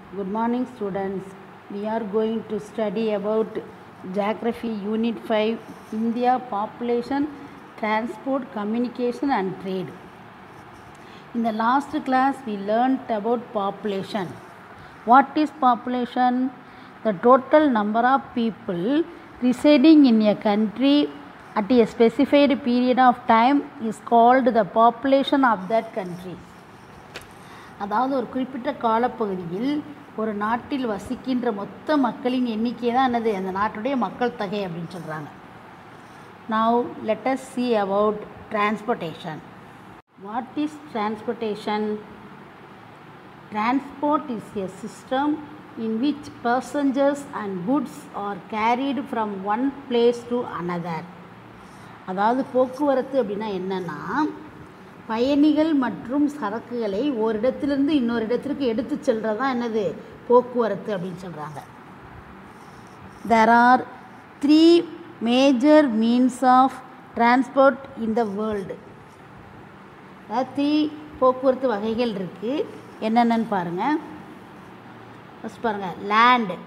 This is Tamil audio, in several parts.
Good morning, students. We are going to study about Geography Unit 5 India Population, Transport, Communication, and Trade. In the last class, we learnt about population. What is population? The total number of people residing in a country at a specified period of time is called the population of that country. அதாவது ஒரு குறிப்பிட்ட காலப்பகுதியில் ஒரு நாட்டில் வசிக்கின்ற மொத்த மக்களின் எண்ணிக்கை தான் என்னது அந்த நாட்டுடைய மக்கள் தொகை அப்படின்னு சொல்கிறாங்க now let's see about transportation what is transportation transport is a system in which passengers and goods are carried from one place to another அதாவது போக்குவரத்து அப்படின்னா என்னென்னா பயணிகள் மற்றும் சரக்குகளை ஒரு இடத்திலிருந்து இன்னொரு இடத்திற்கு எடுத்து செல்கிறது தான் என்னது போக்குவரத்து அப்படின்னு சொல்கிறாங்க there are three major means of transport in the world அதாவது த்ரீ போக்குவரத்து வகைகள் இருக்குது என்னென்னு பாருங்கள் ஃபஸ்ட் பாருங்கள் லேண்டு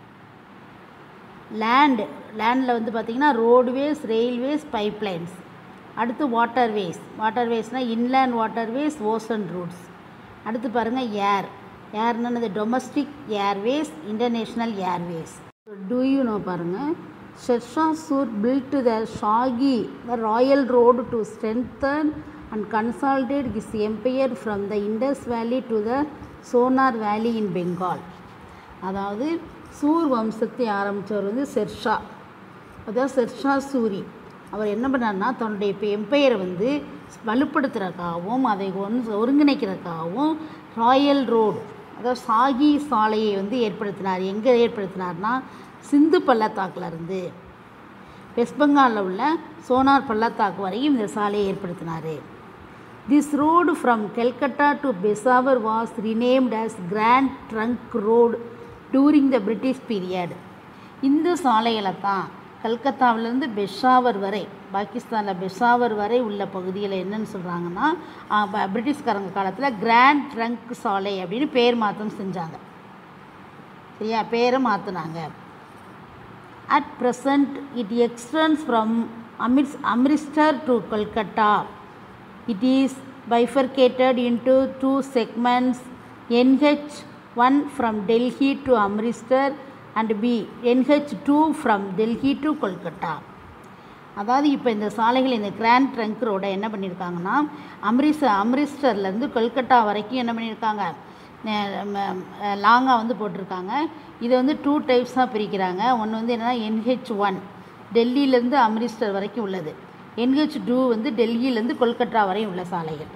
லேண்டு லேண்டில் வந்து பார்த்திங்கன்னா ரோடுவேஸ் ரயில்வேஸ் பைப்லைன்ஸ் அடுத்து வாட்டர்வேஸ் வாட்டர்வேஸ்னால் இன்லேண்ட் வாட்டர்வேஸ் ஓசன் ரூட்ஸ் அடுத்து பாருங்கள் ஏர் ஏர்னது domestic airways international airways do you know பாருங்கள் Shershah Suri built the Shahi the royal road to strengthen and consolidate his empire from the Indus valley to the Sonar valley in Bengal அதாவது சூர் வம்சத்தை ஆரம்பித்தவர் வந்து ஷெர்ஷா அதாவது ஷெர்ஷா சூரி அவர் என்ன பண்ணார்னா தன்னுடைய இப்போ எம்பையரை வந்து வலுப்படுத்துறதுக்காகவும் அதை ஒன்று ஒருங்கிணைக்கிறதுக்காகவும் ராயல் ரோடு அதாவது சாகி சாலையை வந்து ஏற்படுத்தினார் எங்கே ஏற்படுத்தினார்னா சிந்து பள்ளத்தாக்கில் இருந்து வெஸ்ட் பெங்காலில் உள்ள சோனார் பள்ளத்தாக்கு வரையும் இந்த சாலையை ஏற்படுத்தினார் this road from Calcutta to Peshawar was renamed as grand trunk road during the British period இந்த சாலைகளை தான் கல்கத்தாவிலேருந்து பெஷாவர் வரை பாகிஸ்தானில் பெஷாவர் வரை உள்ள பகுதியில் என்னன்னு சொல்கிறாங்கன்னா பிரிட்டிஷ்காரங்க காலத்தில் கிராண்ட் ட்ரங்க் சாலை அப்படின்னு பேர் மாற்றம் செஞ்சாங்க சரியா பேரை மாற்றினாங்க at present it extends from அமிர்ஸ் Amritsar to Kolkata it is bifurcated into two segments NH one from Delhi to Amritsar and B NH two from Delhi to Kolkata அதாவது இப்போ இந்த சாலைகள் இந்த கிராண்ட் ட்ரங்க் ரோடை என்ன பண்ணியிருக்காங்கன்னா அம்ரிஸ் அம்ரிஸ்டர்லேருந்து கொல்கட்டா வரைக்கும் என்ன பண்ணியிருக்காங்க லாங்காக வந்து போட்டிருக்காங்க இதை வந்து டூ டைப்ஸாக பிரிக்கிறாங்க ஒன்று வந்து என்னென்னா என்ஹெச் ஒன் டெல்லியிலேருந்து அம்ரிஸ்டர் வரைக்கும் உள்ளது என்ஹெச் டூ வந்து டெல்லியிலேருந்து கொல்கட்டா வரையும் உள்ள சாலைகள்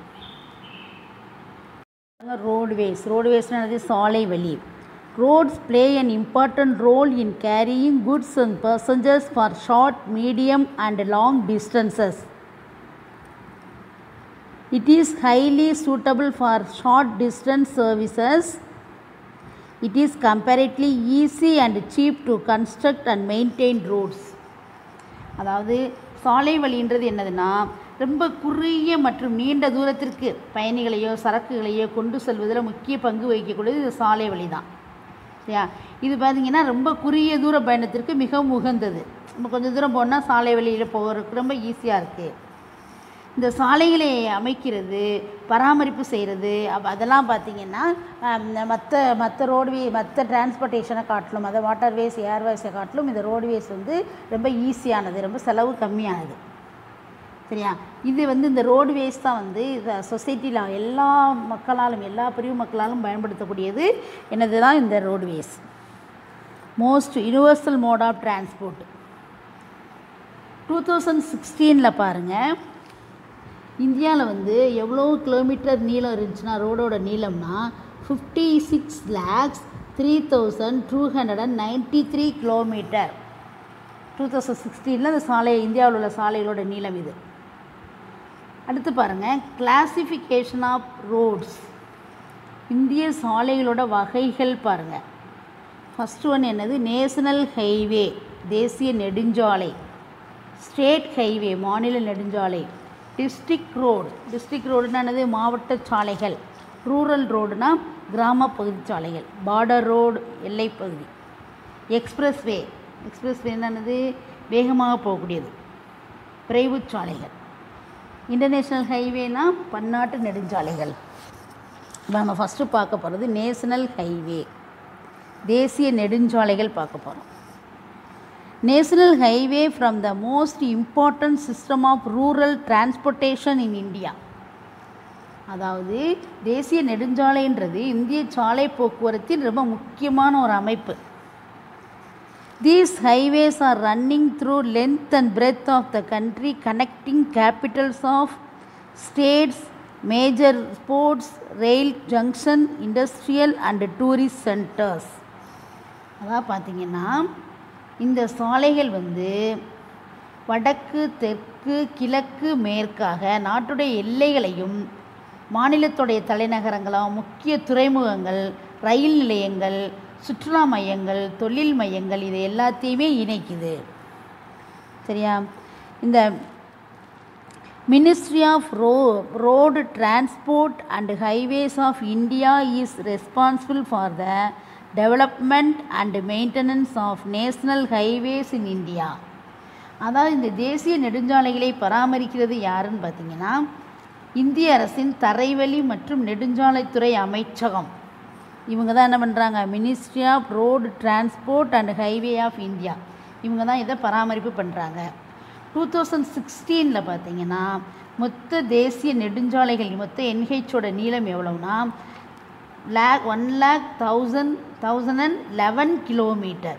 ரோடுவேஸ் ரோடுவேஸ்னது சாலை வழி roads play an important role in carrying goods and passengers for short, medium, and long distances. It is highly suitable for short distance services. It is comparatively easy and cheap to construct and maintain roads. அதாவது சாலை வழின்றது என்னதுன்னா ரொம்ப குறுகிய மற்றும் நீண்ட தூரத்திற்கு பயணிகளையோ சரக்குகளையோ கொண்டு செல்வதில் முக்கிய பங்கு வகிக்கக்கூடியது இது சாலை வழி தான் சரியா இது பார்த்திங்கன்னா ரொம்ப குறுகிய தூர பயணத்திற்கு மிகவும் உகந்தது நம்ம கொஞ்சம் தூரம் போனால் சாலை வழியில் போகிறதுக்கு ரொம்ப ஈஸியாக இருக்குது இந்த சாலைகளை அமைக்கிறது பராமரிப்பு செய்கிறது அப்போ அதெல்லாம் பார்த்திங்கன்னா மற்ற மற்ற ரோடுவே மற்ற டிரான்ஸ்போர்ட்டேஷனை காட்டிலும் அதை வாட்டர்வேஸ் ஏர்வேஸை காட்டிலும் இந்த ரோடுவேஸ் வந்து ரொம்ப ஈஸியானது ரொம்ப செலவு கம்மியானது சரியா இது வந்து இந்த ரோடுவேஸ் தான் வந்து இந்த சொசைட்டியில் எல்லா மக்களாலும் எல்லா பிரிவு மக்களாலும் பயன்படுத்தக்கூடியது என்னது தான் இந்த roadways most universal mode of transport two thousand சிக்ஸ்டீனில் பாருங்கள் இந்தியாவில் வந்து எவ்வளோ கிலோமீட்டர் நீளம் இருந்துச்சுன்னா ரோடோட நீளம்னா fifty six lakhs three thousand two hundred and ninety three kilometre two thousand சிக்ஸ்டீனில் இந்த சாலை இந்தியாவில் உள்ள சாலைகளோட நீளம் இது அடுத்து பாருங்கள் கிளாசிஃபிகேஷன் ஆஃப் ரோட்ஸ் இந்திய சாலைகளோட வகைகள் பாருங்கள் ஃபஸ்ட்டு ஒன் என்னது நேஷனல் ஹைவே தேசிய நெடுஞ்சாலை ஸ்டேட் ஹைவே மாநில நெடுஞ்சாலை டிஸ்ட்ரிக்ட் ரோடு டிஸ்ட்ரிக்ட் ரோடுன்னு என்னது மாவட்ட சாலைகள் ரூரல் ரோடுனா கிராம பகுதி சாலைகள் பார்டர் ரோடு எல்லைப்பகுதி எக்ஸ்பிரஸ் வே எக்ஸ்பிரஸ் வே என்னது வேகமாக போகக்கூடியது பிரைவேட் சாலைகள் இன்டர்நேஷ்னல் ஹைவேனா பன்னாட்டு நெடுஞ்சாலைகள் இப்போ நம்ம ஃபஸ்ட்டு பார்க்க போகிறது நேஷனல் ஹைவே தேசிய நெடுஞ்சாலைகள் பார்க்க போகிறோம் national highway from the most important system of rural transportation in India அதாவது தேசிய நெடுஞ்சாலைன்றது இந்திய சாலை போக்குவரத்தின் ரொம்ப முக்கியமான ஒரு அமைப்பு these highways are running through length and breadth of the country connecting capitals of states major sports rail junction industrial and tourist centres அதான் பார்த்தீங்கன்னா இந்த சாலைகள் வந்து வடக்கு தெற்கு கிழக்கு மேற்காக நாட்டுடைய எல்லைகளையும் மாநிலத்துடைய தலைநகரங்களும் முக்கிய துறைமுகங்கள் ரயில் நிலையங்கள் சுற்றுலா மையங்கள் தொழில் மையங்கள் இது எல்லாத்தையுமே இணைக்குது சரியா இந்த மினிஸ்ட்ரி ஆஃப் ரோ road transport and highways of India is responsible for the development and maintenance of national highways in India அதாவது இந்த தேசிய நெடுஞ்சாலைகளை பராமரிக்கிறது யாருன்னு பார்த்தீங்கன்னா இந்திய அரசின் தரைவழி மற்றும் நெடுஞ்சாலைத்துறை அமைச்சகம் இவங்க தான் என்ன பண்ணுறாங்க ministry of road transport and highway of India இவங்க தான் இதை பராமரிப்பு பண்ணுறாங்க டூ தௌசண்ட் சிக்ஸ்டீனில் பார்த்தீங்கன்னா மொத்த தேசிய நெடுஞ்சாலைகள் மொத்த என்ஹெச்சோட நீளம் எவ்வளோனா lakh one lakh thousand thousand and eleven kilometre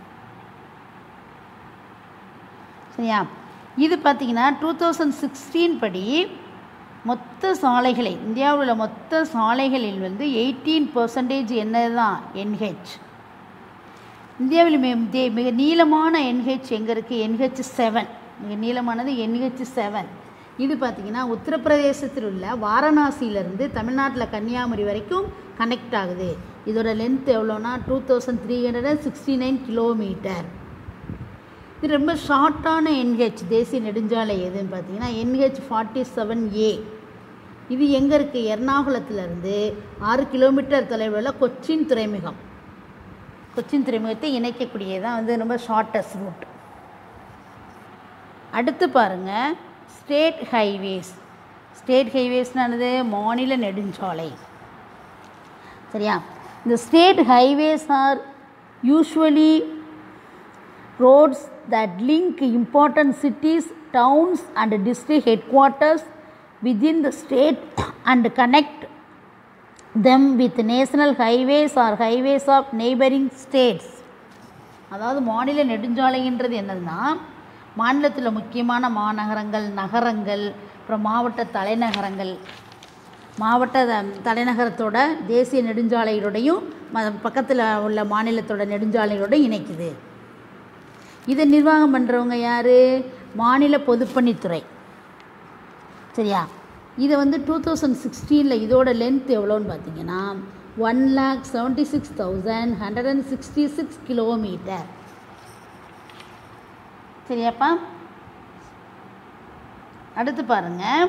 சரியா இது பார்த்தீங்கன்னா டூ தௌசண்ட் சிக்ஸ்டீன் படி மொத்த சாலைகளை இந்தியாவில் உள்ள மொத்த சாலைகளில் வந்து எயிட்டீன் பர்சன்டேஜ் என்னது தான் என்ஹெச் இந்தியாவில் மிக தே- மிக நீளமான என்ஹெச் எங்கே இருக்குது என்ஹெச் செவன் மிக நீளமானது என்ஹெச் செவன் இது பார்த்திங்கன்னா உத்தரப்பிரதேசத்தில் உள்ள வாரணாசியிலேருந்து தமிழ்நாட்டில் கன்னியாகுமரி வரைக்கும் கனெக்ட் ஆகுது இதோட லென்த் எவ்வளோனா two thousand three hundred and sixty nine kilometre இது ரொம்ப ஷார்ட்டான என்ஹெச் தேசிய நெடுஞ்சாலை எதுன்னு பார்த்தீங்கன்னா என்ஹெச் ஃபார்ட்டி செவன் ஏ இது எங்கே இருக்குது எர்ணாகுளத்துலேருந்து ஆறு கிலோமீட்டர் தொலைவில் கொச்சின் துறைமுகம் கொச்சின் துறைமுகத்தை இணைக்கக்கூடியதான் வந்து ரொம்ப ஷார்ட்டஸ்ட் ரூட் அடுத்து பாருங்க ஸ்டேட் ஹைவேஸ் ஸ்டேட் ஹைவேஸ்னானது மாநில நெடுஞ்சாலை சரியா இந்த state highways are usually roads that link important cities, towns, and district headquarters within the state and connect them with national highways or highways of neighboring states. அதாவது மாநில நெடுஞ்சாலைன்றது என்னதுன்னா மாநிலத்தில் முக்கியமான மாநகரங்கள் நகரங்கள் அப்புறம் மாவட்ட தலைநகரங்கள் மாவட்ட த- தலைநகரத்தோட தேசிய நெடுஞ்சாலையோடையும் பக்கத்தில் உள்ள மாநிலத்தோட நெடுஞ்சாலையோட இணைக்குது இதை நிர்வாகம் பண்ணுறவங்க யார் மாநில பொதுப்பணித்துறை சரியா இதை வந்து டூ தௌசண்ட் சிக்ஸ்டீனில் இதோட லென்த் எவ்வளோன்னு பார்த்தீங்கன்னா one lakh seventy six thousand hundred and sixty six kilometre சரியாப்பா அடுத்து பாருங்கள்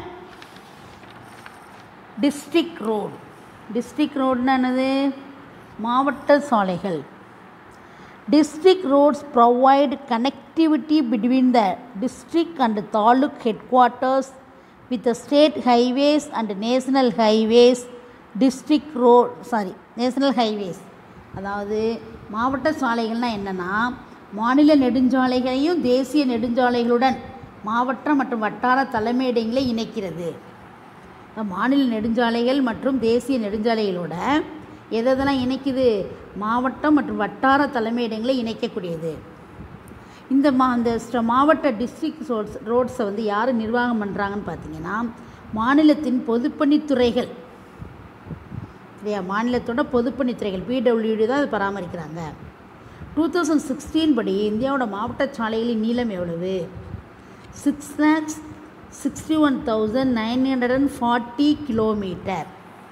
டிஸ்ட்ரிக்ட் ரோடு டிஸ்ட்ரிக்ட் ரோடுன்னா என்னது மாவட்ட சாலைகள் district roads provide connectivity between the district and taluk headquarters with the state highways and national highways district road sorry national highways அதாவது மாவட்ட சாலைகள்னால் என்னென்னா மாநில நெடுஞ்சாலைகளையும் தேசிய நெடுஞ்சாலைகளுடன் மாவட்ட மற்றும் வட்டார தலைமையிடங்களை இணைக்கிறது மாநில நெடுஞ்சாலைகள் மற்றும் தேசிய நெடுஞ்சாலைகளோட எதை எதெல்லாம் இணைக்குது மாவட்டம் மற்றும் வட்டார தலைமையிடங்களை இணைக்கக்கூடியது இந்த மா இந்த ஸ்ட- மாவட்ட டிஸ்ட்ரிக்ட் ரோட்ஸ் ரோட்ஸை வந்து யார் நிர்வாகம் பண்ணுறாங்கன்னு பார்த்தீங்கன்னா மாநிலத்தின் பொதுப்பணித்துறைகள் சரியா மாநிலத்தோட பொதுப்பணித்துறைகள் பிடபிள்யூடி தான் அதை பராமரிக்கிறாங்க டூ தௌசண்ட் சிக்ஸ்டீன் படி இந்தியாவோட மாவட்ட சாலைகளின் நீளம் எவ்வளவு six lakhs sixty one thousand nine hundred and forty kilometre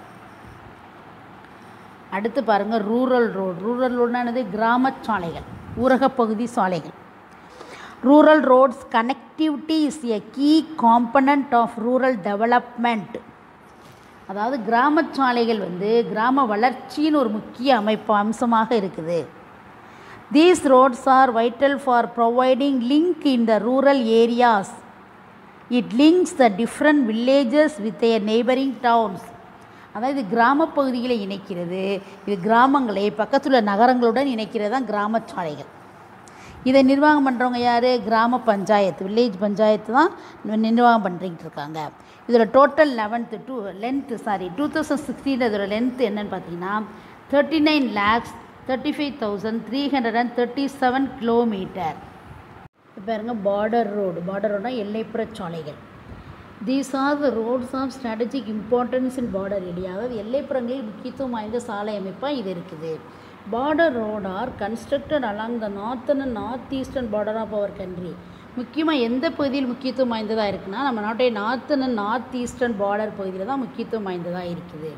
அடுத்து பாருங்கள் ரூரல் ரோடு ரூரல் ரோடுனானது கிராம சாலைகள் ஊரகப்பகுதி சாலைகள் rural roads connectivity is a key component of rural development அதாவது கிராமச் சாலைகள் வந்து கிராம வளர்ச்சியின் ஒரு முக்கிய அமைப்பு அம்சமாக இருக்குது these roads are vital for providing link in the rural areas it links the different villages with a neighbouring towns அதாவது இது கிராமப் பகுதிகளை இணைக்கிறது இது கிராமங்களை பக்கத்துள்ள நகரங்களுடன் இணைக்கிறது தான் கிராமச் சாலைகள் இதை நிர்வாகம் பண்ணுறவங்க யார் கிராம பஞ்சாயத்து வில்லேஜ் பஞ்சாயத்து தான் நிர்வாகம் பண்ணிக்கிட்டு இருக்காங்க இதோட total eleventh two length sorry two thousand sixteen இதோட லென்த்து என்னன்னு பார்த்தீங்கன்னா thirty nine lakhs thirty five thousand three hundred and thirty seven kilometre இப்போ பாருங்க பார்டர் ரோடு பார்டர் ரோடுனா எல்லைப்புற சாலைகள் these are the roads of strategic importance in border area அதாவது எல்லைப்புறங்களில் முக்கியத்துவம் வாய்ந்த சாலை அமைப்பாக இது இருக்குது border road are constructed along the northern and north eastern border of our country முக்கியமாக எந்த பகுதியில் முக்கியத்துவம் வாய்ந்ததாக இருக்குன்னா நம்ம நாட்டுடைய northern and north eastern border பகுதியில் தான் முக்கியத்துவம் வாய்ந்ததாக இருக்குது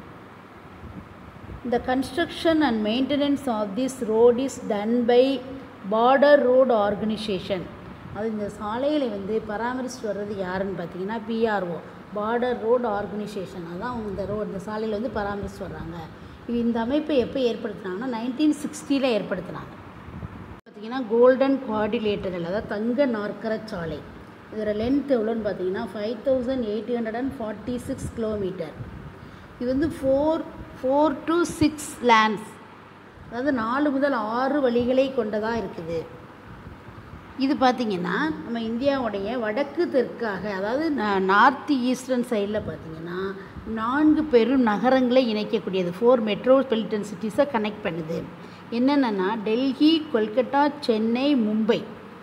The construction and maintenance of this road is done by border road organization அது இந்த சாலைகளை வந்து பராமரிச்சுட்டு வர்றது யாருன்னு பார்த்தீங்கன்னா பிஆர்ஓ பார்டர் ரோடு ஆர்கனைசேஷன் அதான் அவங்க இந்த ரோடு இந்த சாலையில் வந்து பராமரிச்சுட்டு வர்றாங்க இது இந்த அமைப்பை எப்போ ஏற்படுத்தினாங்கன்னா நைன்டீன் சிக்ஸ்டியில் ஏற்படுத்தினாங்க பார்த்தீங்கன்னா கோல்டன் குவாடிலேட்டரல் அதாவது தங்க நாற்கர சாலை இதோட லென்த் எவ்வளோன்னு பார்த்தீங்கன்னா five thousand eight hundred and forty six kilometre இது வந்து four four to six lanes அதாவது நாலு முதல் ஆறு வழிகளை கொண்டதாக இருக்குது இது பார்த்திங்கன்னா நம்ம இந்தியாவுடைய வடக்கு தெற்காக அதாவது நார்த் ஈஸ்டர்ன் சைடில் பார்த்திங்கன்னா நான்கு பெரும் நகரங்களை இணைக்கக்கூடியது ஃபோர் மெட்ரோபாலிட்டன் சிட்டிஸை கனெக்ட் பண்ணுது என்னென்னா டெல்லி கொல்கட்டா சென்னை மும்பை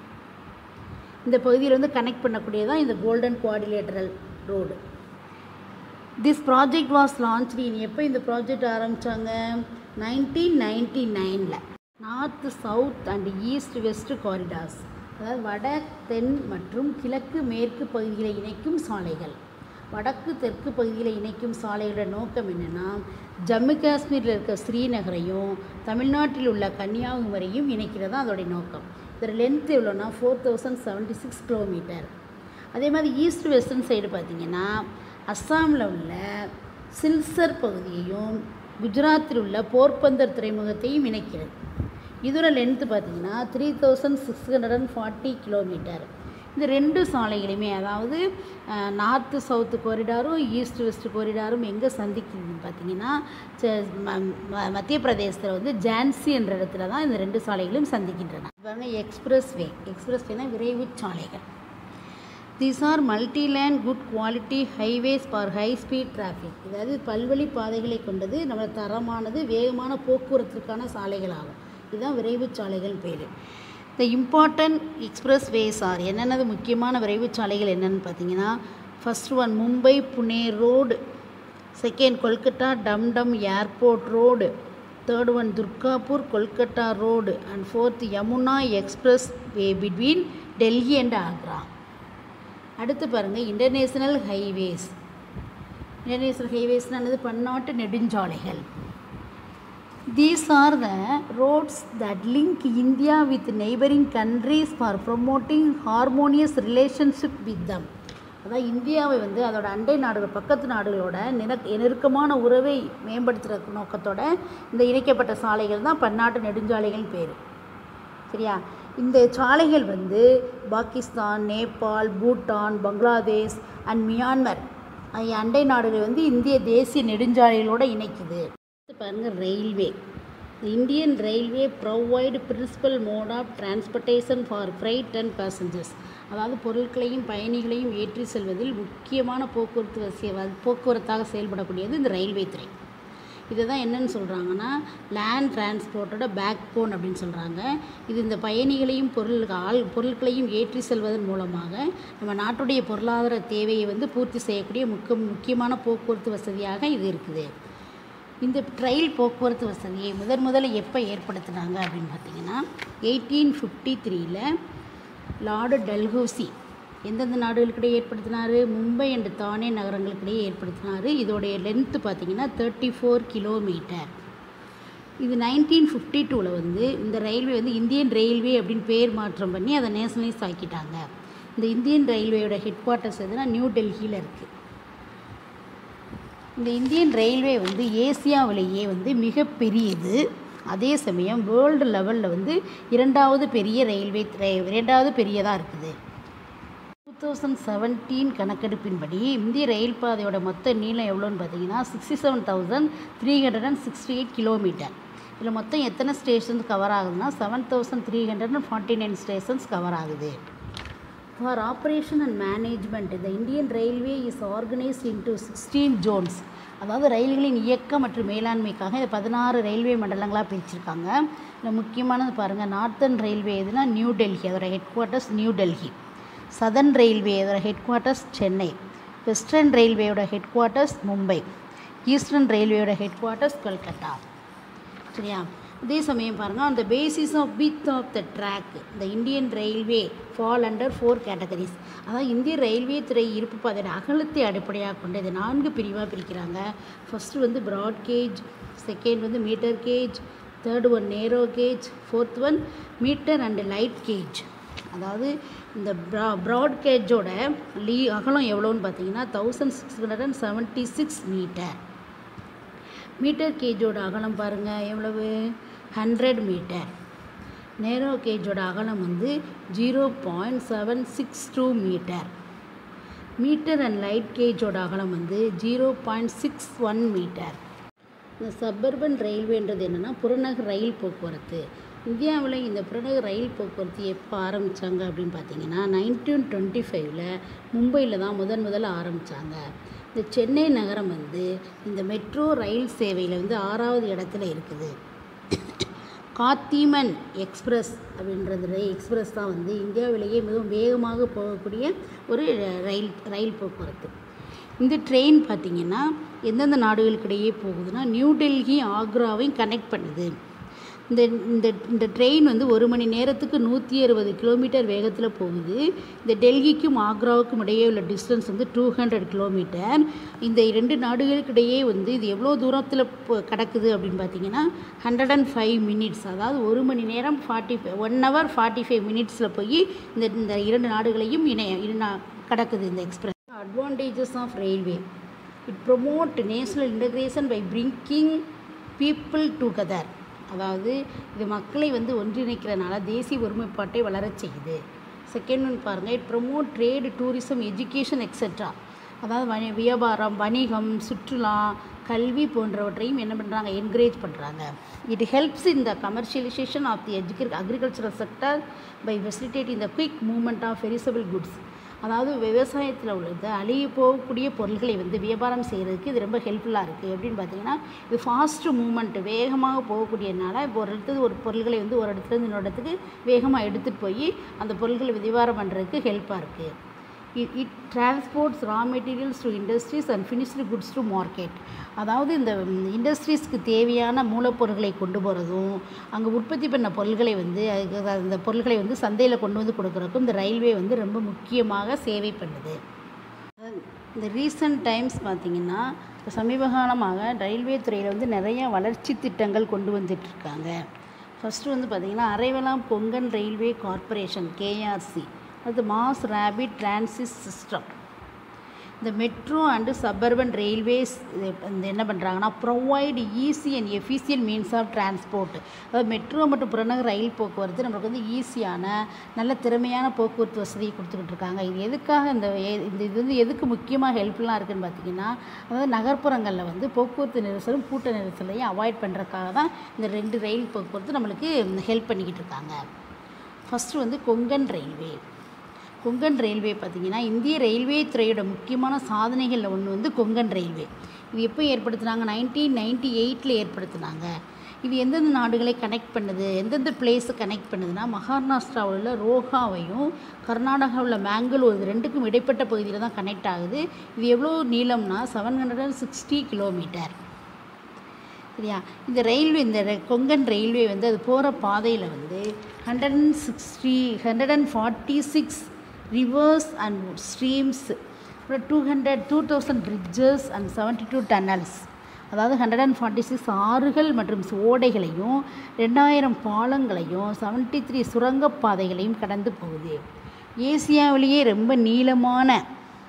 இந்த பகுதியில் வந்து கனெக்ட் பண்ணக்கூடியதான் இந்த golden quadrilateral road this project was launch in எப்போ இந்த ப்ராஜெக்ட் ஆரம்பித்தாங்க நைன்டீன் நைன்டி நைனில் north south and east west corridors அதாவது வட தென் மற்றும் கிழக்கு மேற்கு பகுதிகளை இணைக்கும் சாலைகள் வடக்கு தெற்கு பகுதிகளை இணைக்கும் சாலைகளோட நோக்கம் என்னென்னா ஜம்மு காஷ்மீரில் இருக்க ஸ்ரீநகரையும் தமிழ்நாட்டில் உள்ள கன்னியாகுமரியும் இணைக்கிறது தான் அதோடைய நோக்கம் இதோட லென்த் எவ்வளோன்னா four thousand seventy six kilometre அதே மாதிரி ஈஸ்ட் வெஸ்டர்ன் சைடு பார்த்திங்கன்னா அஸ்ஸாமில் உள்ள சில்சர் பகுதியையும் குஜராத்தில் உள்ள போர்பந்தர் துறைமுகத்தையும் இணைக்கிறது இதோட லென்த்து பார்த்திங்கன்னா three thousand six hundred and forty kilometre இந்த ரெண்டு சாலைகளையுமே அதாவது நார்த்து சவுத்து கோரிடாரும் ஈஸ்ட் வெஸ்ட் கோரிடாரும் எங்கே சந்திக்குதுன்னு பார்த்தீங்கன்னா மத்திய பிரதேசத்தில் வந்து ஜான்சி என்ற இடத்துல தான் இந்த ரெண்டு சாலைகளும் சந்திக்கின்றன பாருங்கள் எக்ஸ்பிரஸ் வே எக்ஸ்பிரஸ் வேனா விரைவு சாலைகள் these are multilane good quality highways for high speed traffic அதாவது பல்வழி பாதைகளை கொண்டது நம்ம தரமானது வேகமான போக்குவரத்திற்கான சாலைகள் ஆகும் இதுதான் விரைவு சாலைகள் பேர் the important expressways are என்னென்னது முக்கியமான விரைவு சாலைகள் என்னென்னு பார்த்தீங்கன்னா first one Mumbai Pune road second Kolkata Dum Dum airport road third one Durgapur Kolkata road and fourth Yamuna expressway between Delhi and Agra அடுத்து பாருங்கள் இன்டர்நேஷ்னல் ஹைவேஸ் இன்டர்நேஷ்னல் ஹைவேஸ்னானது பன்னாட்டு நெடுஞ்சாலைகள் these are the roads that link India with neighbouring countries for promoting harmonious relationship with them அதான் இந்தியாவை வந்து அதோட அண்டை நாடுகள் பக்கத்து நாடுகளோட நிறக் நெருக்கமான உறவை மேம்படுத்துகிற நோக்கத்தோட இந்த இணைக்கப்பட்ட சாலைகள் தான் பன்னாட்டு நெடுஞ்சாலைகள் பேர் சரியா இந்த சாலைகள் வந்து பாகிஸ்தான் நேபாள் பூட்டான் பங்களாதேஷ் அண்ட் மியான்மர் ஆகிய அண்டை நாடுகள் வந்து இந்திய தேசிய நெடுஞ்சாலைகளோடு இணைக்குது பாருங்கள் railway Indian railway provide principal mode of transportation for freight and passengers அதாவது பொருட்களையும் பயணிகளையும் ஏற்றி செல்வதில் முக்கியமான போக்குவரத்து வசிய போக்குவரத்தாக செயல்படக்கூடியது இந்த ரயில்வே துறை இதை தான் என்னன்னு சொல்கிறாங்கன்னா லேண்ட் டிரான்ஸ்போர்ட்டோட பேக் போன் அப்படின்னு சொல்கிறாங்க இது இந்த பயணிகளையும் பொருள் ஆள் பொருட்களையும் ஏற்றி செல்வதன் மூலமாக நம்ம நாட்டுடைய பொருளாதார தேவையை வந்து பூர்த்தி செய்யக்கூடிய முக்கிய முக்கியமான போக்குவரத்து வசதியாக இது இருக்குது இந்த ரயில் போக்குவரத்து வசதியை முதன் முதல்ல எப்போ ஏற்படுத்தினாங்க அப்படின்னு பார்த்தீங்கன்னா எயிட்டீன் ஃபிஃப்டி த்ரீல லார்டு டல்ஹௌசி எந்தெந்த நாடுகளுக்கிடையே ஏற்படுத்தினார் மும்பை அண்ட் தானே நகரங்களுக்கிடையே ஏற்படுத்தினார் இதோடைய லென்த்து பார்த்தீங்கன்னா தேர்ட்டி ஃபோர் கிலோமீட்டர் இது நைன்டீன் ஃபிஃப்டி டூவில் வந்து இந்த ரயில்வே வந்து இந்தியன் ரயில்வே அப்படின்னு பேர் மாற்றம் பண்ணி அதை நேஷனலைஸ் ஆக்கிட்டாங்க இந்த இந்தியன் ரயில்வேயோட ஹெட் குவார்ட்டர்ஸ் எதுனா நியூ டெல்லியில் இருக்குது இந்த இந்தியன் ரயில்வே வந்து ஏசியாவிலேயே வந்து மிகப்பெரியது அதே சமயம் வேர்ல்டு லெவலில் வந்து இரண்டாவது பெரிய ரயில்வே இரண்டாவது பெரியதாக இருக்குது டூ தௌசண்ட் செவன்டீன் கணக்கெடுப்பின்படி இந்திய ரயில் பாதையோட மொத்த நீளம் எவ்வளோன்னு பார்த்தீங்கன்னா sixty seven thousand three hundred and sixty eight kilometre இதில் மொத்தம் எத்தனை ஸ்டேஷன்ஸ் கவர் ஆகுதுன்னா seven thousand three hundred and forty nine stations cover ஆகுது ஃபார் ஆப்ரேஷன் அண்ட் மேனேஜ்மெண்ட் இந்த Indian railway is organised into sixteen zones அதாவது ரயில்களின் இயக்கம் மற்றும் மேலாண்மைக்காக இதை பதினாறு ரயில்வே மண்டலங்களாக பிரிச்சிருக்காங்க இதில் முக்கியமானது பாருங்கள் நார்த்தன் ரயில்வே எதுனா நியூ டெல்லி அதோட headquarters New Delhi southern railway அதோட ஹெட் குவார்ட்டர்ஸ் சென்னை வெஸ்டர்ன் ரயில்வேயோட ஹெட் குவார்ட்டர்ஸ் மும்பை ஈஸ்டர்ன் ரயில்வேயோட ஹெட் குவார்ட்டர்ஸ் கொல்கத்தா சரியா அதே சமயம் பாருங்கள் அந்த basis of width of the track இந்த Indian railway fall under four categories அதாவது இந்திய ரயில்வே துறை இருப்பு பாதையோட அகலத்தை அடிப்படையாக கொண்டு இதை நான்கு பிரிவாக பிரிக்கிறாங்க ஃபஸ்ட்டு வந்து ப்ராட் கேஜ் செகண்ட் வந்து metre gauge third one narrow gauge fourth one metre and light gauge அதாவது இந்த ப்ரா ப்ராட் கேஜோட லீ அகலம் எவ்வளோன்னு பார்த்தீங்கன்னா thousand six hundred and seventy six metre metre கேஜோட அகலம் பாருங்கள் எவ்வளவு ஹண்ட்ரட் மீட்டர் நேரோ கேஜோட அகலம் வந்து zero point seven six two metre metre and light கேஜோட அகலம் வந்து zero point six one metre இந்த சப்பர்பன் ரயில்வேன்றது என்னென்னா புறநகர் ரயில் போக்குவரத்து இந்தியாவில் இந்த புறநகர் ரயில் போக்குவரத்து எப்போ ஆரம்பித்தாங்க அப்படின்னு பார்த்தீங்கன்னா நைன்டீன் டுவெண்ட்டி ஃபைவ்ல மும்பையில் தான் முதன் முதல்ல ஆரம்பித்தாங்க இந்த சென்னை நகரம் வந்து இந்த மெட்ரோ ரயில் சேவையில் வந்து ஆறாவது இடத்துல இருக்குது காத்திமன் எக்ஸ்பிரஸ் அப்படின்றது ரயில் எக்ஸ்பிரஸ் தான் வந்து இந்தியாவிலேயே மிகவும் வேகமாக போகக்கூடிய ஒரு ரயில் ரயில் போக்குவரத்து இந்த ட்ரெயின் பார்த்திங்கன்னா எந்தெந்த நாடுகளுக்கிடையே போகுதுன்னா நியூ டெல்லி ஆக்ராவையும் கனெக்ட் பண்ணுது இந்த இந்த இந்த ட்ரெயின் வந்து ஒரு மணி நேரத்துக்கு நூற்றி அறுபது கிலோமீட்டர் வேகத்தில் போகுது இந்த டெல்லிக்கும் ஆக்ராவுக்கும் இடையே உள்ள டிஸ்டன்ஸ் வந்து டூ ஹண்ட்ரட் கிலோமீட்டர் இந்த இரண்டு நாடுகளுக்கு இடையே வந்து இது எவ்வளோ தூரத்தில் கிடக்குது அப்படின்னு பார்த்தீங்கன்னா ஹண்ட்ரட் அண்ட் ஃபைவ் மினிட்ஸ் அதாவது ஒரு மணி நேரம் forty five one hour forty five மினிட்ஸில் போய் இந்த இந்த இரண்டு நாடுகளையும் இணைய இணை கிடக்குது இந்த express advantages of railway it promote national integration by bringing people together அதாவது இது மக்களை வந்து ஒன்றிணைக்கிறனால தேசிய ஒருமைப்பாட்டை வளரச் செய்யுது செகண்ட் ஒன் பாருங்கள் it promote trade tourism education etcetera அதாவது வணி வியாபாரம் வணிகம் சுற்றுலா கல்வி போன்றவற்றையும் என்ன பண்ணுறாங்க என்கரேஜ் பண்ணுறாங்க it helps in the commercialisation of the எஜுகே agricultural sector by facilitating the quick movement of perishable goods அதாவது விவசாயத்தில் உள்ளது அழிய போகக்கூடிய பொருட்களை வந்து வியாபாரம் செய்கிறதுக்கு இது ரொம்ப ஹெல்ப்ஃபுல்லாக இருக்குது எப்படின்னு பார்த்தீங்கன்னா இது ஃபாஸ்ட்டு மூமெண்ட் வேகமாக போகக்கூடியதுனால இப்போ ஒரு இடத்துல ஒரு பொருள்களை வந்து ஒரு இடத்துலேருந்து இன்னொரு இடத்துக்கு வேகமாக எடுத்துகிட்டு போய் அந்த பொருட்களை வியாபாரம் பண்ணுறதுக்கு ஹெல்ப்பாக இருக்குது it it transports raw materials to industries and finished goods to market அதாவது இந்த இண்டஸ்ட்ரீஸ்க்கு தேவையான மூலப்பொருட்களை கொண்டு போகிறதும் அங்கே உற்பத்தி பண்ண பொருட்களை வந்து அதுக்கு அந்த பொருட்களை வந்து சந்தையில் கொண்டு வந்து கொடுக்குறதுக்கும் இந்த ரயில்வே வந்து ரொம்ப முக்கியமாக சேவை பண்ணுது இந்த ரீசன்ட் டைம்ஸ் பார்த்திங்கன்னா இப்போ சமீப காலமாக ரயில்வே துறையில் வந்து நிறைய வளர்ச்சி திட்டங்கள் கொண்டு வந்துட்டுருக்காங்க ஃபஸ்ட்டு வந்து பார்த்திங்கன்னா அரைவலாம் கொங்கன் ரயில்வே கார்ப்பரேஷன் கேஆர்சி அது மாஸ் ரேபிட் டிரான்சிட் சிஸ்டம் இந்த மெட்ரோ அண்டு சபர்பன் ரயில்வேஸ் இந்த என்ன பண்ணுறாங்கன்னா provide easy and efficient means of transport அதாவது மெட்ரோ மற்றும் புறநகர் ரயில் போக்குவரத்து நம்மளுக்கு வந்து ஈஸியான நல்ல திறமையான போக்குவரத்து வசதியை கொடுத்துக்கிட்டு இருக்காங்க இது எதுக்காக இந்த இந்த இது வந்து எதுக்கு முக்கியமாக ஹெல்ப்ஃபுல்லாக இருக்குதுன்னு பார்த்தீங்கன்னா அதாவது நகர்ப்புறங்களில் வந்து போக்குவரத்து நெரிசலும் கூட்ட நெரிசலையும் அவாய்ட் பண்ணுறதுக்காக தான் இந்த ரெண்டு ரயில் போக்குவரத்து நம்மளுக்கு ஹெல்ப் பண்ணிக்கிட்டு இருக்காங்க ஃபஸ்ட்டு வந்து கொங்கன் ரயில்வே கொங்கன் ரயில்வே பார்த்திங்கன்னா இந்திய ரயில்வே துறையோட முக்கியமான சாதனைகளில் ஒன்று வந்து கொங்கன் ரயில்வே இது எப்போ ஏற்படுத்தினாங்க நைன்டீன் நைன்டி எயிட்டில் ஏற்படுத்தினாங்க இது எந்தெந்த நாடுகளை கனெக்ட் பண்ணுது எந்தெந்த பிளேஸை கனெக்ட் பண்ணுதுன்னா மகாராஷ்டிராவில் உள்ள ரோஹாவையும் கர்நாடகாவில் உள்ள மேங்களூர் இது ரெண்டுக்கும் இடைப்பட்ட பகுதியில் தான் கனெக்ட் ஆகுது இது எவ்வளோ நீளம்னா seven hundred and sixty kilometre சரியா இந்த ரயில்வே இந்த கொங்கன் ரயில்வே வந்து அது போகிற பாதையில் வந்து hundred and sixty hundred and forty six rivers and streams அப்புறம் two hundred two thousand bridges and seventy two tunnels அதாவது ஹண்ட்ரட் அண்ட் ஃபார்ட்டி சிக்ஸ் ஆறுகள் மற்றும் ஓடைகளையும் ரெண்டாயிரம் பாலங்களையும் செவன்ட்டி த்ரீ சுரங்கப்பாதைகளையும் கடந்து போகுது ஏசியாவிலேயே ரொம்ப நீளமான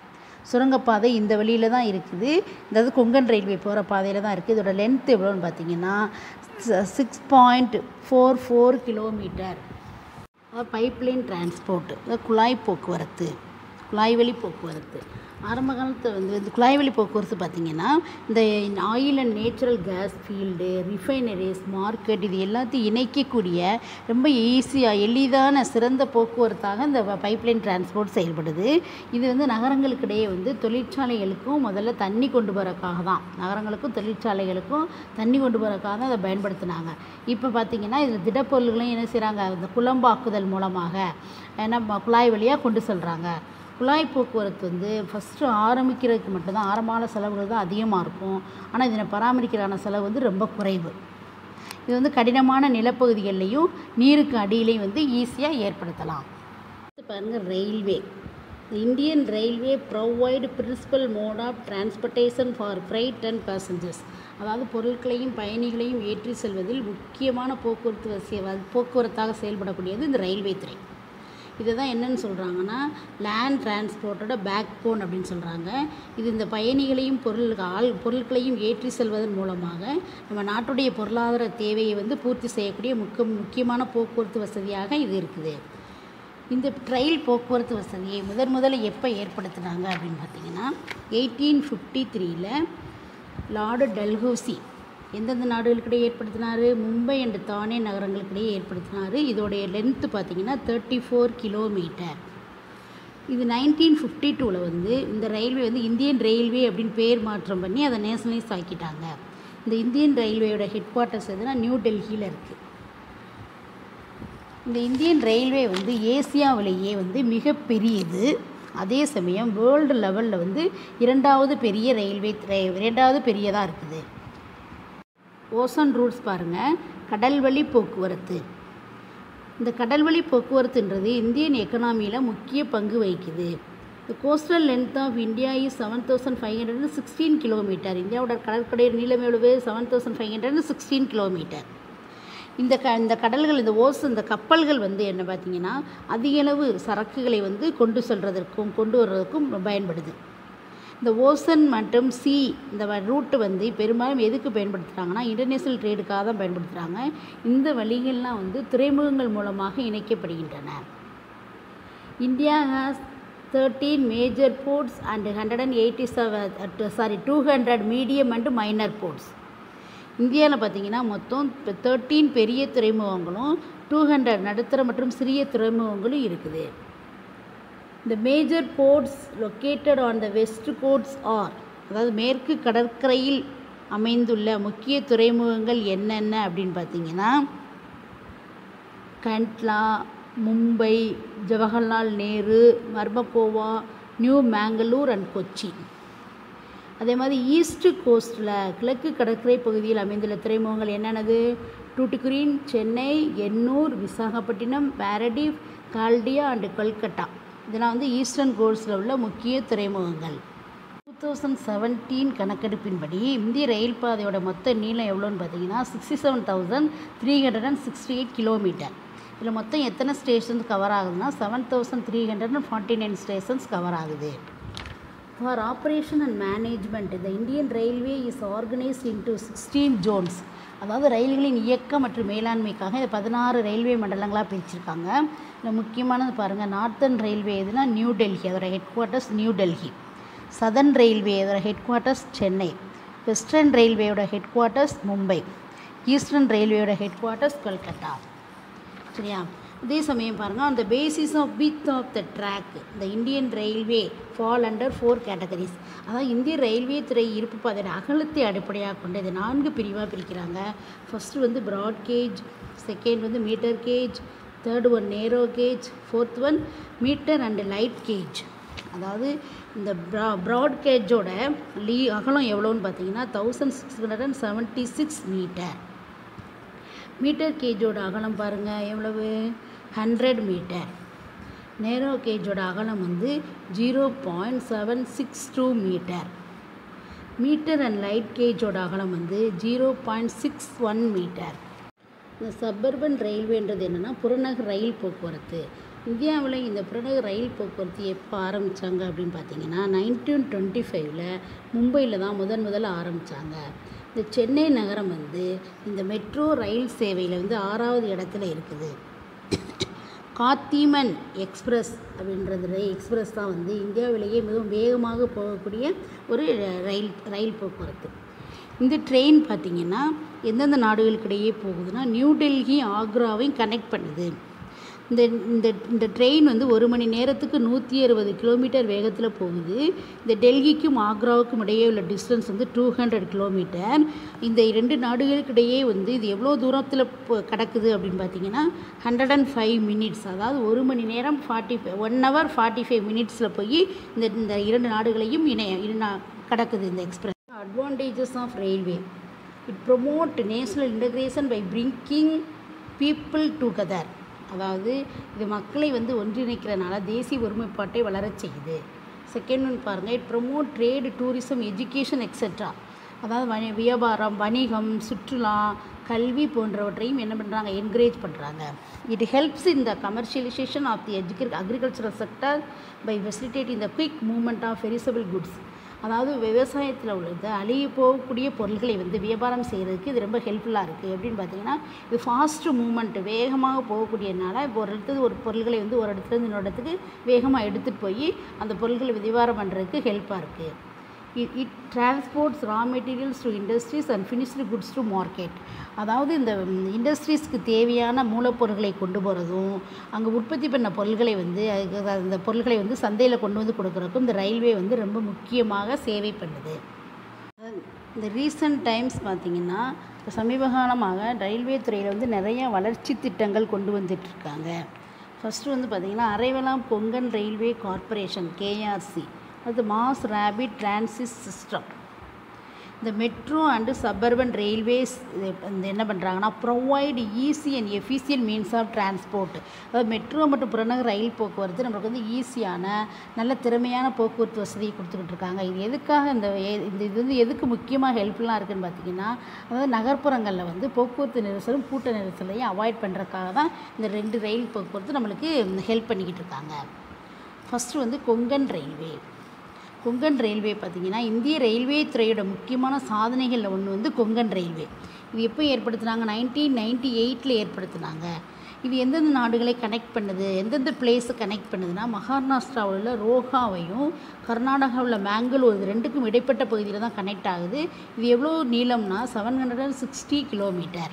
சுரங்கப்பாதை இந்த வழியில் தான் இருக்குது அதாவது கொங்கன் ரயில்வே போகிற பாதையில் தான் இருக்குது இதோட லென்த் எவ்வளோன்னு பார்த்தீங்கன்னா six point four four kilometre அதாவது பைப்லைன் டிரான்ஸ்போர்ட் அதாவது குழாய் போக்குவரத்து குழாய் வழி போக்குவரத்து ஆரம்ப காலத்தில் வந்து இந்த குழாய் வழி போக்குவரத்து பார்த்திங்கன்னா இந்த oil and natural gas field refineries market இது எல்லாத்தையும் இணைக்கக்கூடிய ரொம்ப ஈஸியாக எளிதான சிறந்த போக்குவரத்தாக இந்த பைப்லைன் டிரான்ஸ்போர்ட் செயல்படுது இது வந்து நகரங்களுக்கிடையே வந்து தொழிற்சாலைகளுக்கும் முதல்ல தண்ணி கொண்டு போகிறக்காக தான் நகரங்களுக்கும் தொழிற்சாலைகளுக்கும் தண்ணி கொண்டு போகிறக்காக தான் அதை பயன்படுத்தினாங்க இப்போ பார்த்திங்கன்னா இதில் திடப்பொருள்களையும் என்ன செய்கிறாங்க இந்த குழம்பாக்குதல் மூலமாக நம்ம குழாய் வழியாக கொண்டு செல்கிறாங்க குழாய் போக்குவரத்து வந்து ஃபஸ்ட்டு ஆரம்பிக்கிறதுக்கு மட்டும்தான் ஆரம்பகால செலவுகள் தான் அதிகமாக இருக்கும் ஆனால் இதனை பராமரிக்கிறதான செலவு வந்து ரொம்ப குறைவு இது வந்து கடினமான நிலப்பகுதிகள்லையும் நீருக்கு அடியிலையும் வந்து ஈஸியாக ஏற்படுத்தலாம் பாருங்கள் railway Indian railway provide principal mode of transportation for freight and passengers அதாவது பொருட்களையும் பயணிகளையும் ஏற்றி செல்வதில் முக்கியமான போக்குவரத்து வசதி போக்குவரத்தாக செயல்படக்கூடியது இந்த ரயில்வே துறை இதை தான் என்னன்னு சொல்கிறாங்கன்னா லேண்ட் டிரான்ஸ்போர்ட்டோட பேக் போன் அப்படின்னு சொல்கிறாங்க இது இந்த பயணிகளையும் பொருள் ஆள் பொருட்களையும் ஏற்றி செல்வதன் மூலமாக நம்ம நாட்டுடைய பொருளாதார தேவையை வந்து பூர்த்தி செய்யக்கூடிய முக்கிய முக்கியமான போக்குவரத்து வசதியாக இது இருக்குது இந்த ரயில் போக்குவரத்து வசதியை முதன் முதல்ல எப்போ ஏற்படுத்தினாங்க அப்படின்னு பார்த்தீங்கன்னா எயிட்டீன் ஃபிஃப்டி த்ரீல லார்டு டல்ஹௌசி எந்தெந்த நாடுகளுக்கிடையே ஏற்படுத்தினார் மும்பை அண்ட் தானே நகரங்களுக்கிடையே ஏற்படுத்தினார் இதோடைய லென்த்து பார்த்தீங்கன்னா தேர்ட்டி ஃபோர் கிலோமீட்டர் இது நைன்டீன் ஃபிஃப்டி டூவில் வந்து இந்த ரயில்வே வந்து இந்தியன் ரயில்வே அப்படின்னு பேர் மாற்றம் பண்ணி அதை நேஷனலைஸ் ஆக்கிட்டாங்க இந்த இந்தியன் ரயில்வேயோட ஹெட் குவார்ட்டர்ஸ் எதுனா நியூ டெல்லியில் இருக்குது இந்த இந்தியன் ரயில்வே வந்து ஏசியாவிலேயே வந்து மிகப்பெரியது அதே சமயம் வேர்ல்டு லெவலில் வந்து இரண்டாவது பெரிய ரயில்வே இரண்டாவது பெரியதாக இருக்குது ஓசன் ரூட்ஸ் பாருங்கள் கடல் வழி போக்குவரத்து இந்த கடல் வழி போக்குவரத்துன்றது இந்தியன் எக்கனாமியில் முக்கிய பங்கு வகிக்குது இந்த coastal length of India is seven thousand five hundred sixteen kilometre இந்தியாவோட கடற்கரை நீளம் எவ்வளவு seven thousand five hundred sixteen kilometre இந்த க இந்த கடல்கள் இந்த ஓஸ் இந்த கப்பல்கள் வந்து என்ன பார்த்தீங்கன்னா அதிகளவு சரக்குகளை வந்து கொண்டு செல்றதற்கும் கொண்டு வர்றதுக்கும் பயன்படுது இந்த ஓசன் மற்றும் சி இந்த ரூட்டு வந்து பெரும்பாலும் எதுக்கு பயன்படுத்துகிறாங்கன்னா இன்டர்நேஷ்னல் ட்ரேடுக்காக தான் பயன்படுத்துகிறாங்க இந்த வழிகள்லாம் வந்து துறைமுகங்கள் மூலமாக இணைக்கப்படுகின்றன India has thirteen major ports and hundred and eighty seven sorry two hundred medium and minor ports இந்தியாவில் பார்த்தீங்கன்னா மொத்தம் தேர்ட்டீன் பெரிய துறைமுகங்களும் டூ ஹண்ட்ரட் நடுத்தர மற்றும் சிறிய துறைமுகங்களும் இருக்குது இந்த major ports located on the west coasts are அதாவது மேற்கு கடற்கரையில் அமைந்துள்ள முக்கிய துறைமுகங்கள் என்னென்ன அப்படின்னு பார்த்தீங்கன்னா கண்ட்லா மும்பை ஜவஹர்லால் நேரு மர்மகோவா நியூ மேங்களூர் அண்ட் கொச்சி அதே மாதிரி ஈஸ்ட் கோஸ்ட்டில் கிழக்கு கடற்கரை பகுதியில் அமைந்துள்ள துறைமுகங்கள் என்னென்னது டூட்டுக்குரின் சென்னை எண்ணூர் விசாகப்பட்டினம் பாரடீப் கால்டியா அண்டு கொல்கட்டா இதெல்லாம் வந்து ஈஸ்டர்ன் கோஸ்ட்டில் உள்ள முக்கிய துறைமுகங்கள் டூ தௌசண்ட் செவன்டீன் கணக்கெடுப்பின்படி இந்திய ரயில் பாதையோட மொத்த நீளம் எவ்வளோன்னு பார்த்தீங்கன்னா sixty seven thousand three hundred and sixty eight kilometre இதில் மொத்தம் எத்தனை ஸ்டேஷன்ஸ் கவர் ஆகுதுன்னா seven thousand three hundred and forty nine stations cover ஆகுது ஃபார் ஆப்ரேஷன் அண்ட் மேனேஜ்மெண்ட் இந்த Indian railway is organised into sixteen zones அதாவது ரயில்களின் இயக்கம் மற்றும் மேலாண்மைக்காக இதை பதினாறு ரயில்வே மண்டலங்களாக பிரிச்சிருக்காங்க இதில் முக்கியமானது பாருங்கள் நார்த்தன் ரயில்வே எதுனா நியூ டெல்லி அதோட headquarters New Delhi southern railway அதோட ஹெட் குவார்ட்டர்ஸ் சென்னை வெஸ்டர்ன் ரயில்வேயோட ஹெட் குவார்ட்டர்ஸ் மும்பை ஈஸ்டர்ன் ரயில்வேயோட ஹெட் குவார்ட்டர்ஸ் கொல்கத்தா சரியா அதே சமயம் பாருங்கள் அந்த basis of width of the track இந்த Indian railway fall under four categories அதாவது இந்திய ரயில்வே துறை இருப்பு பாதையோட அகலத்தை அடிப்படையாக கொண்டு இதை நான்கு பிரிவாக பிரிக்கிறாங்க ஃபஸ்ட்டு வந்து ப்ராட் கேஜ் செகண்ட் வந்து metre gauge third one narrow gauge fourth one metre and light gauge அதாவது இந்த ப்ரா ப்ராட் கேஜோட லீ அகலம் எவ்வளோன்னு பார்த்தீங்கன்னா thousand six hundred and seventy six metre metre கேஜோட அகலம் பாருங்கள் எவ்வளவு ஹண்ட்ரட் மீட்டர் நேரோ கேஜோட அகலம் வந்து zero point seven six two metre metre and light கேஜோட அகலம் வந்து zero point six one metre இந்த சப்பர்பன் ரயில்வேன்றது என்னென்னா புறநகர் ரயில் போக்குவரத்து இந்தியாவில் இந்த புறநகர் ரயில் போக்குவரத்து எப்போ ஆரம்பித்தாங்க அப்படின்னு பார்த்தீங்கன்னா நைன்டீன் டுவெண்ட்டி ஃபைவ்ல மும்பையில் தான் முதன் முதல்ல ஆரம்பித்தாங்க இந்த சென்னை நகரம் வந்து இந்த மெட்ரோ ரயில் சேவையில் வந்து ஆறாவது இடத்துல இருக்குது காத்திமன் எக்ஸ்பிரஸ் அப்படின்றது ரயில் எக்ஸ்பிரஸ் தான் வந்து இந்தியாவிலேயே மிகவும் வேகமாக போகக்கூடிய ஒரு ரயில் ரயில் போக்குவரத்து இந்த ட்ரெயின் பார்த்திங்கன்னா எந்தெந்த நாடுகளுக்கிடையே போகுதுன்னா நியூ டெல்லி ஆக்ராவையும் கனெக்ட் பண்ணுது இந்த இந்த இந்த ட்ரெயின் வந்து ஒரு மணி நேரத்துக்கு நூற்றி அறுபது கிலோமீட்டர் வேகத்தில் போகுது இந்த டெல்லிக்கும் ஆக்ராவுக்கும் இடையே உள்ள டிஸ்டன்ஸ் வந்து டூ ஹண்ட்ரட் கிலோமீட்டர் இந்த இரண்டு நாடுகளுக்கு இடையே வந்து இது எவ்வளோ தூரத்தில் கிடக்குது அப்படின்னு பார்த்தீங்கன்னா ஹண்ட்ரட் அண்ட் ஃபைவ் மினிட்ஸ் அதாவது ஒரு மணி நேரம் forty five one hour forty five மினிட்ஸில் போய் இந்த இந்த இரண்டு நாடுகளையும் இணைய இணை கிடக்குது இந்த express advantages of railway it promote national integration by bringing people together அதாவது இது மக்களை வந்து ஒன்றிணைக்கிறனால தேசிய ஒருமைப்பாட்டை வளரச் செய்யுது செகண்ட் ஒன் பாருங்கள் it promote trade tourism education etcetera அதாவது வணி வியாபாரம் வணிகம் சுற்றுலா கல்வி போன்றவற்றையும் என்ன பண்ணுறாங்க என்கரேஜ் பண்ணுறாங்க it helps in the commercialisation of the எஜுகே agricultural sector by facilitating the quick movement of perishable goods அதாவது விவசாயத்தில் உள்ளது அழிய போகக்கூடிய பொருட்களை வந்து வியாபாரம் செய்கிறதுக்கு இது ரொம்ப ஹெல்ப்ஃபுல்லாக இருக்குது எப்படின்னு பார்த்தீங்கன்னா இது ஃபாஸ்ட்டு மூமெண்ட் வேகமாக போகக்கூடியதுனால இப்போ ஒரு இடத்துல ஒரு பொருட்களை வந்து ஒரு இடத்துலேருந்து இன்னொரு இடத்துக்கு வேகமாக எடுத்துகிட்டு போய் அந்த பொருட்களை வியாபாரம் பண்ணுறதுக்கு ஹெல்ப்பாக இருக்குது it it transports raw materials to industries and finished goods to market அதாவது இந்த இண்டஸ்ட்ரீஸ்க்கு தேவையான மூலப்பொருட்களை கொண்டு போகிறதும் அங்கே உற்பத்தி பண்ண பொருட்களை வந்து அதுக்கு அந்த பொருட்களை வந்து சந்தையில் கொண்டு வந்து கொடுக்குறதுக்கும் இந்த ரயில்வே வந்து ரொம்ப முக்கியமாக சேவை பண்ணுது இந்த ரீசன்ட் டைம்ஸ் பார்த்திங்கன்னா இப்போ சமீப காலமாக ரயில்வே துறையில் வந்து நிறைய வளர்ச்சி திட்டங்கள் கொண்டு வந்துட்டுருக்காங்க ஃபஸ்ட்டு வந்து பார்த்திங்கன்னா அரைவலாம் கொங்கன் ரயில்வே கார்ப்பரேஷன் கேஆர்சி அது மாஸ் ரேபிட் டிரான்சிட் சிஸ்டம் இந்த மெட்ரோ அண்டு சபர்பன் ரயில்வேஸ் இந்த என்ன பண்ணுறாங்கன்னா provide easy and efficient means of transport அதாவது மெட்ரோ மற்றும் புறநகர் ரயில் போக்குவரத்து நம்மளுக்கு வந்து ஈஸியான நல்ல திறமையான போக்குவரத்து வசதியை கொடுத்துக்கிட்டு இருக்காங்க இது எதுக்காக இந்த இந்த இது வந்து எதுக்கு முக்கியமாக ஹெல்ப்ஃபுல்லாக இருக்குதுன்னு பார்த்தீங்கன்னா அதாவது நகர்ப்புறங்களில் வந்து போக்குவரத்து நெரிசலும் கூட்ட நெரிசலையும் அவாய்ட் பண்ணுறதுக்காக தான் இந்த ரெண்டு ரயில் போக்குவரத்து நம்மளுக்கு ஹெல்ப் பண்ணிக்கிட்டு இருக்காங்க ஃபஸ்ட்டு வந்து கொங்கன் ரயில்வே கொங்கன் ரயில்வே பார்த்திங்கன்னா இந்திய ரயில்வே துறையோட முக்கியமான சாதனைகளில் ஒன்று வந்து கொங்கன் ரயில்வே இது எப்போ ஏற்படுத்தினாங்க நைன்டீன் நைன்டி எயிட்டில் ஏற்படுத்தினாங்க இது எந்தெந்த நாடுகளை கனெக்ட் பண்ணுது எந்தெந்த பிளேஸை கனெக்ட் பண்ணுதுன்னா மகாராஷ்டிராவில் உள்ள ரோஹாவையும் கர்நாடகாவில் உள்ள மேங்களூர் இது ரெண்டுக்கும் இடைப்பட்ட பகுதியில் தான் கனெக்ட் ஆகுது இது எவ்வளோ நீளம்னா seven hundred and sixty kilometre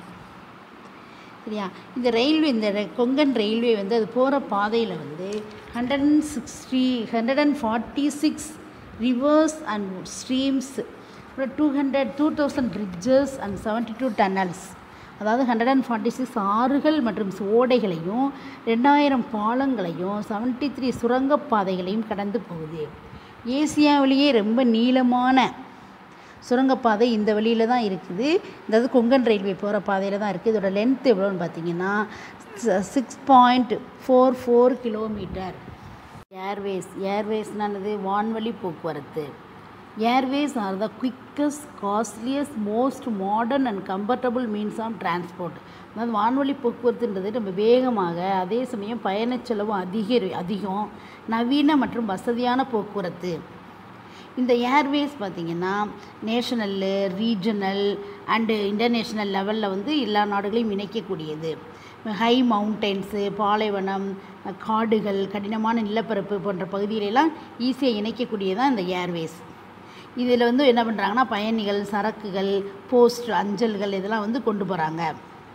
சரியா இந்த ரயில்வே இந்த கொங்கன் ரயில்வே வந்து அது போகிற பாதையில் வந்து hundred and sixty hundred and forty six rivers and streams அப்புறம் two hundred two thousand bridges and seventy two tunnels அதாவது ஹண்ட்ரட் அண்ட் ஃபார்ட்டி சிக்ஸ் ஆறுகள் மற்றும் ஓடைகளையும் ரெண்டாயிரம் பாலங்களையும் செவன்ட்டி த்ரீ சுரங்கப்பாதைகளையும் கடந்து போகுது ஏசியாவிலேயே ரொம்ப நீளமான சுரங்கப்பாதை இந்த வழியில் தான் இருக்குது அதாவது கொங்கன் ரயில்வே போகிற பாதையில் தான் இருக்குது இதோட லென்த் எவ்வளோன்னு பார்த்தீங்கன்னா six point four four kilometre airways ஏர்வேஸ்னானது வான்வழி போக்குவரத்து airways are the quickest costliest most modern and comfortable means of transport அதாவது வான்வழி போக்குவரத்துன்றது நம்ம வேகமாக அதே சமயம் பயணச் செலவும் அதிக அதிகம் நவீன மற்றும் வசதியான போக்குவரத்து இந்த ஏர்வேஸ் பார்த்திங்கன்னா நேஷனல்லு ரீஜனல் அண்டு இன்டர்நேஷ்னல் லெவலில் வந்து எல்லா நாடுகளையும் இணைக்கக்கூடியது ஹை மவுண்டென்ஸு பாலைவனம் காடுகள் கடினமான நிலப்பரப்பு போன்ற பகுதிகளெல்லாம் ஈஸியாக இணைக்கக்கூடியதான் இந்த ஏர்வேஸ் இதில் வந்து என்ன பண்ணுறாங்கன்னா பயணிகள் சரக்குகள் போஸ்ட் அஞ்சல்கள் இதெல்லாம் வந்து கொண்டு போகிறாங்க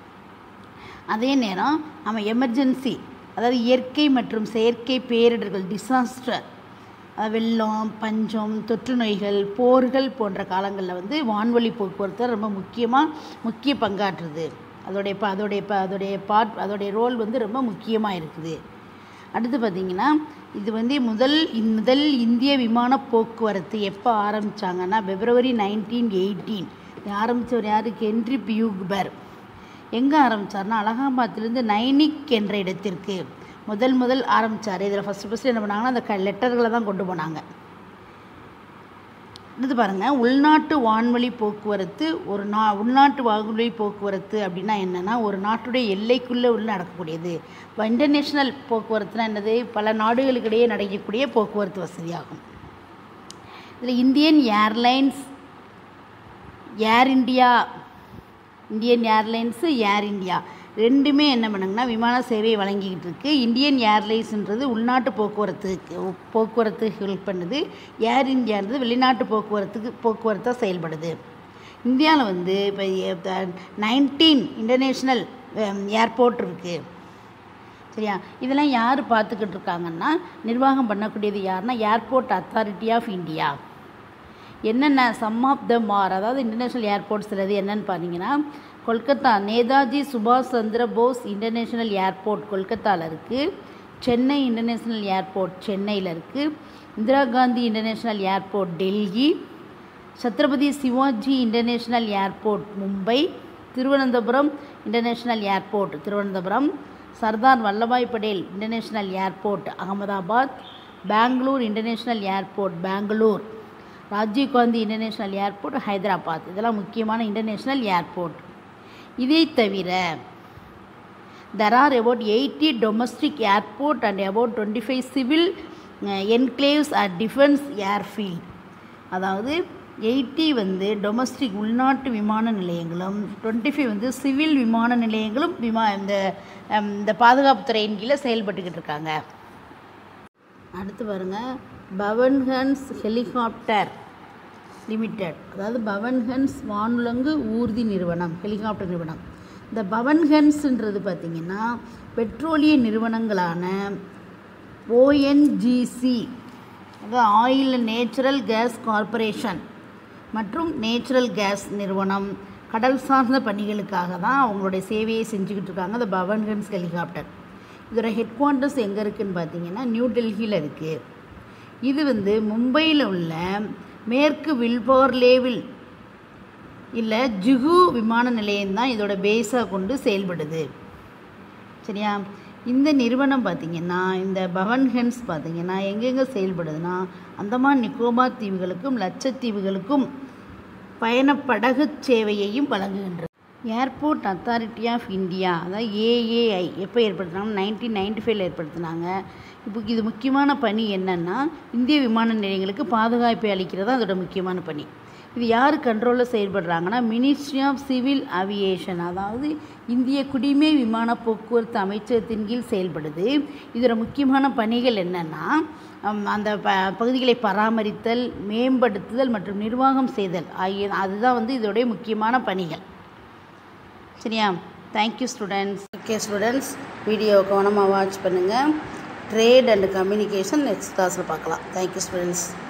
அதே நேரம் நம்ம எமர்ஜென்சி அதாவது இயற்கை மற்றும் செயற்கை பேரிடர்கள் டிசாஸ்டர் வெள்ளம் பஞ்சம் தொற்று நோய்கள் போர்கள் போன்ற காலங்களில் வந்து வான்வழி போக்குவரத்து ரொம்ப முக்கியமாக முக்கிய பங்காற்றுது அதோடைய ப அதோடைய ப அதோடைய பார்ட் அதோடைய ரோல் வந்து ரொம்ப முக்கியமாக இருக்குது அடுத்து பார்த்திங்கன்னா இது வந்து முதல் முதல் இந்திய விமான போக்குவரத்து எப்போ ஆரம்பித்தாங்கன்னா பிப்ரவரி நைன்டீன் எயிட்டீன் ஆரம்பித்தவர் யார் கென்ரி பியூக்பர் எங்கே ஆரம்பித்தார்னா அலகாபாத்திலேருந்து நைனிக் என்ற இடத்திற்கு முதல் முதல் ஆரம்பித்தார் இதில் ஃபஸ்ட்டு ஃபஸ்ட்டு என்ன பண்ணாங்கன்னா அந்த க லெட்டர்களை தான் கொண்டு போனாங்க அடுத்து பாருங்கள் உள்நாட்டு வான்வழி போக்குவரத்து ஒரு நா உள்நாட்டு வான்வழி போக்குவரத்து அப்படின்னா என்னென்னா ஒரு நாட்டுடைய எல்லைக்குள்ளே உள்ள நடக்கக்கூடியது இப்போ இன்டர்நேஷ்னல் போக்குவரத்துனா என்னது பல நாடுகளுக்கிடையே நடக்கக்கூடிய போக்குவரத்து வசதியாகும் இதில் Indian Airlines Air India Indian Airlines Air India ரெண்டுமே என்ன பண்ணுங்கன்னா விமான சேவையை வழங்கிக்கிட்டு இருக்கு இந்தியன் ஏர்லைன்ஸ்ன்றது உள்நாட்டு போக்குவரத்துக்கு போக்குவரத்து ஹெல்ப் பண்ணுது ஏர் இந்தியான்றது வெளிநாட்டு போக்குவரத்துக்கு போக்குவரத்தாக செயல்படுது இந்தியாவில் வந்து இப்போ நைன்டீன் இன்டர்நேஷ்னல் ஏர்போர்ட் இருக்குது சரியா இதெல்லாம் யார் பார்த்துக்கிட்டு இருக்காங்கன்னா நிர்வாகம் பண்ணக்கூடியது யாருன்னா ஏர்போர்ட் அத்தாரிட்டி ஆஃப் இந்தியா என்னென்ன சம் ஆஃப் த மார் அதாவது இன்டர்நேஷ்னல் ஏர்போர்ட்ஸ் சிலது என்னென்னு பார்த்தீங்கன்னா கொல்கத்தா நேதாஜி சுபாஷ் சந்திர போஸ் இன்டர்நேஷ்னல் ஏர்போர்ட் கொல்கத்தாவில் இருக்குது சென்னை இன்டர்நேஷ்னல் ஏர்போர்ட் சென்னையில் இருக்குது Indira Gandhi international airport Delhi Chhatrapati Shivaji international airport Mumbai Thiruvananthapuram international airport Thiruvananthapuram Sardar Vallabhbhai Patel international airport Ahmedabad Bangalore international airport Bangalore Rajiv Gandhi international airport Hyderabad இதெல்லாம் முக்கியமான இன்டர்நேஷ்னல் ஏர்போர்ட் இதை தவிர there are about eighty domestic airport and about twenty five civil enclaves at defence airfield அதாவது எயிட்டி வந்து டொமஸ்டிக் உள்நாட்டு விமான நிலையங்களும் டுவெண்ட்டி ஃபைவ் வந்து சிவில் விமான நிலையங்களும் விமா இந்த இந்த பாதுகாப்புத்துறையின் கீழே செயல்பட்டுக்கிட்டு இருக்காங்க அடுத்து பாருங்கள் பவன்ஹன்ஸ் ஹெலிகாப்டர் லிமிடெட் அதாவது பவன்ஹன்ஸ் வானுலங்கு ஊர்தி நிறுவனம் ஹெலிகாப்டர் நிறுவனம் இந்த பவன்ஹன்ஸ்ன்றது பார்த்திங்கன்னா பெட்ரோலிய நிறுவனங்களான ஓஎன்ஜிசி அதாவது ஆயில் நேச்சுரல் கேஸ் கார்ப்பரேஷன் மற்றும் நேச்சுரல் கேஸ் நிறுவனம் கடல் சார்ந்த பணிகளுக்காக தான் அவங்களுடைய சேவையை செஞ்சுக்கிட்டு இருக்காங்க இந்த பவன்ஹன்ஸ் ஹெலிகாப்டர் இதோட ஹெட் குவார்ட்டர்ஸ் எங்கே இருக்குதுன்னு பார்த்தீங்கன்னா நியூ டெல்லியில் இருக்குது இது வந்து மும்பையில் உள்ள மேற்கு வில்போர்லேவில் இல்லை ஜுகு விமான நிலையம் தான் இதோட பேஸாக கொண்டு செயல்படுது சரியா இந்த நிறுவனம் பார்த்திங்கன்னா இந்த பவன்ஹென்ஸ் பார்த்திங்கன்னா எங்கெங்கே செயல்படுதுன்னா அந்தமான் நிக்கோபார் தீவுகளுக்கும் லட்சத்தீவுகளுக்கும் பயணப்படகு சேவையையும் வழங்குகின்றது ஏர்போர்ட் அத்தாரிட்டி ஆஃப் இந்தியா அதாவது ஏஏஐ எப்போ ஏற்படுத்தினாங்க நைன்டீன் நைன்டி ஃபைவ்ல ஏற்படுத்தினாங்க இப்போ இது முக்கியமான பணி என்னென்னா இந்திய விமான நிலையங்களுக்கு பாதுகாப்பை அளிக்கிறது அதோட முக்கியமான பணி இது யார் கண்ட்ரோலில் செயல்படுறாங்கன்னா மினிஸ்ட்ரி ஆஃப் சிவில் அவியேஷன் அதாவது இந்திய குடிமை விமான போக்குவரத்து அமைச்சகத்தின் கீழ் செயல்படுது இதோட முக்கியமான பணிகள் என்னென்னா அந்த ப பகுதிகளை பராமரித்தல் மேம்படுத்துதல் மற்றும் நிர்வாகம் செய்தல் ஆகிய அதுதான் வந்து இதோடைய முக்கியமான பணிகள் சரியா thank you students okay students video கவனமாக வாட்ச் பண்ணுங்கள் ட்ரேட் அண்ட் கம்யூனிகேஷன் நெக்ஸ்ட் கிளாஸில் பார்க்கலாம் தேங்க்யூ ஸ்டூடெண்ட்ஸ்